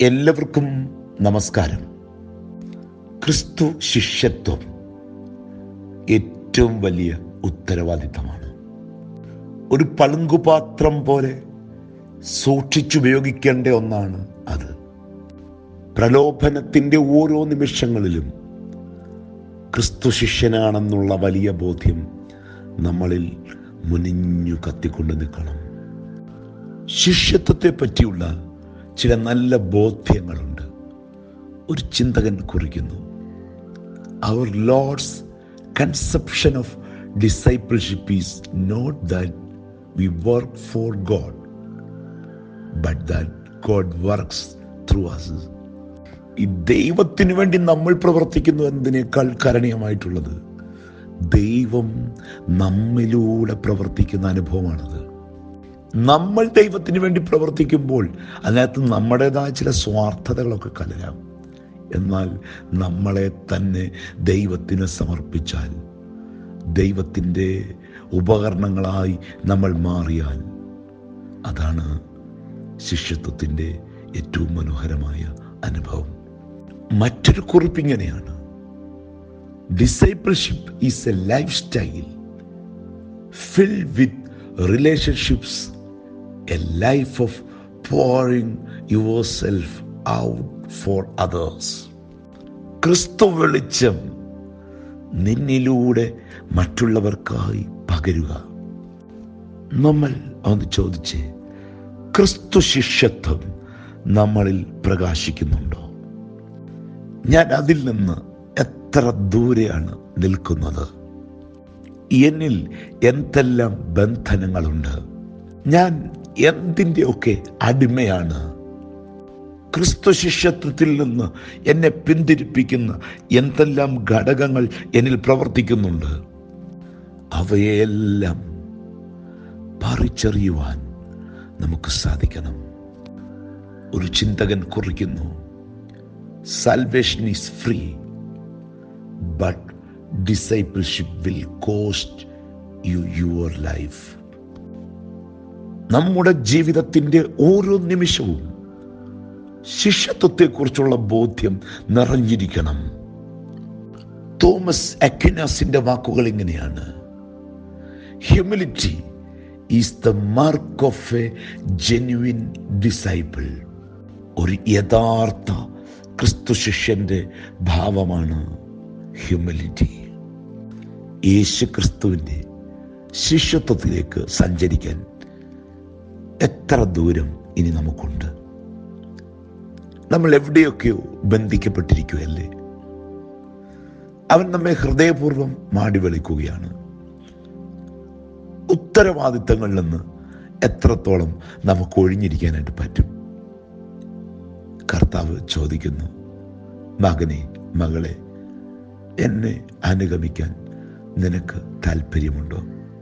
എല്ലാവർക്കും നമസ്കാരം ക്രിസ്തു ശിഷ്യത്വം ഏറ്റവും വലിയ ഉത്തരവാദിത്തമാണ് ഒരു പളുങ്കുപാത്രം പോലെ സൂക്ഷിച്ചുപയോഗിക്കേണ്ട ഒന്നാണ് അത് പ്രലോഭനത്തിൻ്റെ ഓരോ നിമിഷങ്ങളിലും ക്രിസ്തു ശിഷ്യനാണെന്നുള്ള വലിയ ബോധ്യം നമ്മളിൽ മുനിഞ്ഞു കത്തിക്കൊണ്ട് നിൽക്കണം ശിഷ്യത്വത്തെ പറ്റിയുള്ള ചില നല്ല ബോധ്യങ്ങളുണ്ട് ഒരു ചിന്തകൻ കുറിക്കുന്നു അവർ Lord's conception of discipleship is not that we work for God but that God works through us ഈ ദൈവത്തിന് വേണ്ടി നമ്മൾ പ്രവർത്തിക്കുന്നു എന്നതിനേക്കാൾ കരണീയമായിട്ടുള്ളത് ദൈവം നമ്മിലൂടെ പ്രവർത്തിക്കുന്ന അനുഭവമാണത് നമ്മൾ ദൈവത്തിന് വേണ്ടി പ്രവർത്തിക്കുമ്പോൾ അതിനകത്ത് നമ്മുടേതായ ചില സ്വാർത്ഥതകളൊക്കെ കലരാം എന്നാൽ നമ്മളെ തന്നെ ദൈവത്തിന് സമർപ്പിച്ചാൽ ദൈവത്തിൻ്റെ ഉപകരണങ്ങളായി നമ്മൾ മാറിയാൽ അതാണ് ശിഷ്യത്വത്തിൻ്റെ ഏറ്റവും മനോഹരമായ അനുഭവം മറ്റൊരു കുറിപ്പിങ്ങനെയാണ് discipleship is a life style filled with relationships a life of pouring your self out for others ക്രിസ്തു വെളിച്ചം നിന്നിലൂടെ മറ്റുള്ളവർക്കായി പകരുക നമ്മൾ ഒന്ന് ചോദിച്ചേ ക്രിസ്തു ശിഷ്യത്വം നമ്മളിൽ പ്രകാശിക്കുന്നുണ്ടോ ഞാൻ അതിൽ നിന്ന് എത്ര ദൂരെയാണ് നിൽക്കുന്നത് എന്നിൽ എന്തെല്ലാം ബന്ധനങ്ങളുണ്ട് ഞാൻ എന്തിൻ്റെയൊക്കെ അടിമയാണ് ക്രിസ്തു ശിഷ്യത്വത്തിൽ നിന്ന് എന്നെ പിന്തിരിപ്പിക്കുന്ന എന്തെല്ലാം ഘടകങ്ങൾ എന്നിൽ പ്രവർത്തിക്കുന്നുണ്ട് അവയെല്ലാം പറിച്ചറിയുവാൻ നമുക്ക് സാധിക്കണം ഒരു ചിന്തകൻ കുറിക്കുന്നു salvation is free but discipleship will cost you your life നമ്മുടെ ജീവിതത്തിൻ്റെ ഓരോ നിമിഷവും ശിഷ്യത്വത്തെക്കുറിച്ചുള്ള ബോധ്യം നിറഞ്ഞിരിക്കണം തോമസ് അക്വിനാസിന്റെ വാക്കുകൾ ഇങ്ങനെയാണ് humility is the mark of a genuine disciple ഒരു യഥാർത്ഥ ക്രിസ്തു ശിഷ്യന്റെ ഭാവമാണ് ഹ്യൂമിലിറ്റി യേശു ക്രിസ്തുവിൻ്റെ ശിഷ്യത്വത്തിലേക്ക് സഞ്ചരിക്കാൻ എത്ര ദൂരം ഇനി നമുക്കുണ്ട് നമ്മൾ എവിടെയൊക്കെയോ ബന്ധിക്കപ്പെട്ടിരിക്കുകയല്ലേ അവൻ നമ്മെ ഹൃദയപൂർവ്വം മാടി വിളിക്കുകയാണ് ഉത്തരവാദിത്തങ്ങളിൽ നിന്ന് എത്രത്തോളം നമുക്ക് ഒഴിഞ്ഞിരിക്കാനായിട്ട് പറ്റും കർത്താവ് ചോദിക്കുന്നു മകനെ മകളെ എന്നെ അനുഗമിക്കാൻ നിനക്ക് താല്പര്യമുണ്ടോ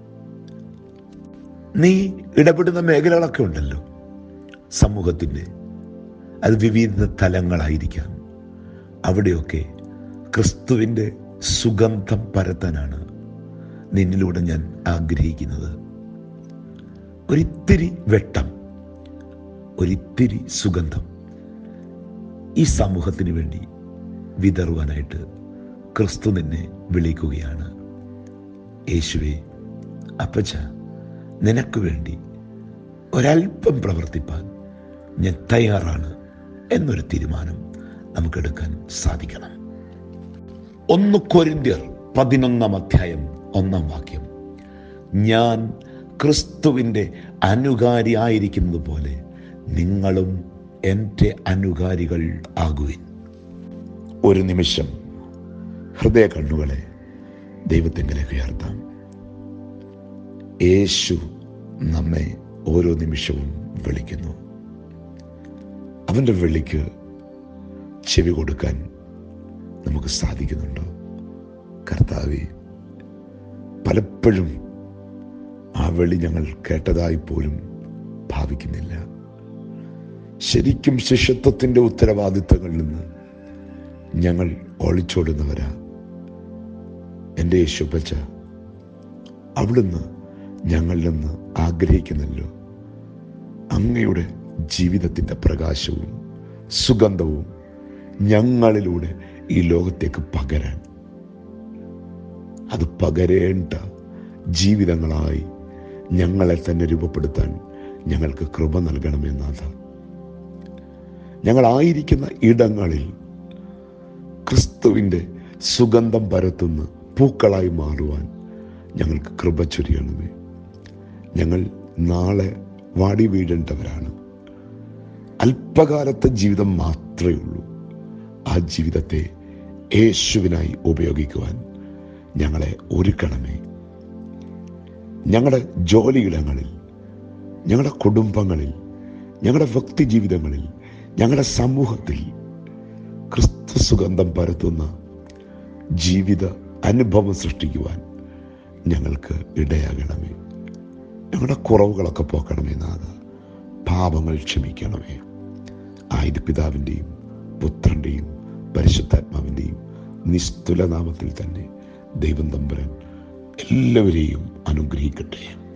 നീ ഇടപെടുന്ന മേഖലകളൊക്കെ ഉണ്ടല്ലോ സമൂഹത്തിൻ്റെ അത് വിവിധ തലങ്ങളായിരിക്കാം അവിടെയൊക്കെ ക്രിസ്തുവിൻ്റെ സുഗന്ധം പരത്താനാണ് നിന്നിലൂടെ ഞാൻ ആഗ്രഹിക്കുന്നത് ഒരിത്തിരി വെട്ടം ഒരിത്തിരി സുഗന്ധം ഈ സമൂഹത്തിന് വേണ്ടി വിതറുവാനായിട്ട് ക്രിസ്തു നിന്നെ വിളിക്കുകയാണ് യേശുവെ അപ്പച്ച നിനക്ക് വേണ്ടി ഒരല്പം പ്രവർത്തിപ്പാൻ ഞാൻ തയ്യാറാണ് എന്നൊരു തീരുമാനം നമുക്കെടുക്കാൻ സാധിക്കണം ഒന്ന് കൊരിന്ത്യർ പതിനൊന്നാം അധ്യായം ഒന്നാം വാക്യം ഞാൻ ക്രിസ്തുവിൻ്റെ അനുകാരി ആയിരിക്കുന്നത് പോലെ നിങ്ങളും എൻ്റെ അനുകാരികൾ ആകുവിൻ ഒരു നിമിഷം ഹൃദയ കണ്ണുകളെ ദൈവത്തിങ്കിലേക്ക് ഉയർത്താം യേശു നമ്മെ ഓരോ നിമിഷവും വിളിക്കുന്നു അവൻ്റെ വിളിക്ക് ചെവി കൊടുക്കാൻ നമുക്ക് സാധിക്കുന്നുണ്ടോ കർത്താവെ പലപ്പോഴും ആ വിളി ഞങ്ങൾ കേട്ടതായി പോലും ഭാവിക്കുന്നില്ല ശരിക്കും ശിഷ്യത്വത്തിൻ്റെ ഉത്തരവാദിത്തങ്ങളിൽ നിന്ന് ഞങ്ങൾ ഒളിച്ചോടുന്നവരാ എൻ്റെ യേശുപ്പച്ച അവിടുന്ന് ഞങ്ങളിൽ നിന്ന് ആഗ്രഹിക്കുന്നല്ലോ അങ്ങയുടെ ജീവിതത്തിൻ്റെ പ്രകാശവും സുഗന്ധവും ഞങ്ങളിലൂടെ ഈ ലോകത്തേക്ക് പകരാൻ അത് പകരേണ്ട ജീവിതങ്ങളായി ഞങ്ങളെ തന്നെ രൂപപ്പെടുത്താൻ ഞങ്ങൾക്ക് കൃപ നൽകണമെന്നാഥ ഞങ്ങളായിരിക്കുന്ന ഇടങ്ങളിൽ ക്രിസ്തുവിൻ്റെ സുഗന്ധം പരത്തുന്ന പൂക്കളായി മാറുവാൻ ഞങ്ങൾക്ക് കൃപ ചൊരിയണമേ ഞങ്ങൾ നാളെ വാടി വീഴേണ്ടവരാണ് അല്പകാലത്തെ ജീവിതം മാത്രമേ ഉള്ളൂ ആ ജീവിതത്തെ യേശുവിനായി ഉപയോഗിക്കുവാൻ ഞങ്ങളെ ഒരുക്കണമേ ഞങ്ങളുടെ ജോലിയിടങ്ങളിൽ ഞങ്ങളുടെ കുടുംബങ്ങളിൽ ഞങ്ങളുടെ വ്യക്തി ജീവിതങ്ങളിൽ ഞങ്ങളുടെ സമൂഹത്തിൽ ക്രിസ്തു സുഗന്ധം പരത്തുന്ന ജീവിത അനുഭവം സൃഷ്ടിക്കുവാൻ ഞങ്ങൾക്ക് ഇടയാകണമേ ഞങ്ങളുടെ കുറവുകളൊക്കെ പോക്കണമേ നാഥ പാപങ്ങൾ ക്ഷമിക്കണമേ ആയത് പിതാവിൻ്റെയും പുത്രൻ്റെയും പരിശുദ്ധാത്മാവിൻ്റെയും നിസ്തുല നാമത്തിൽ തന്നെ ദൈവം തമ്പുരാൻ എല്ലാവരെയും അനുഗ്രഹിക്കട്ടെ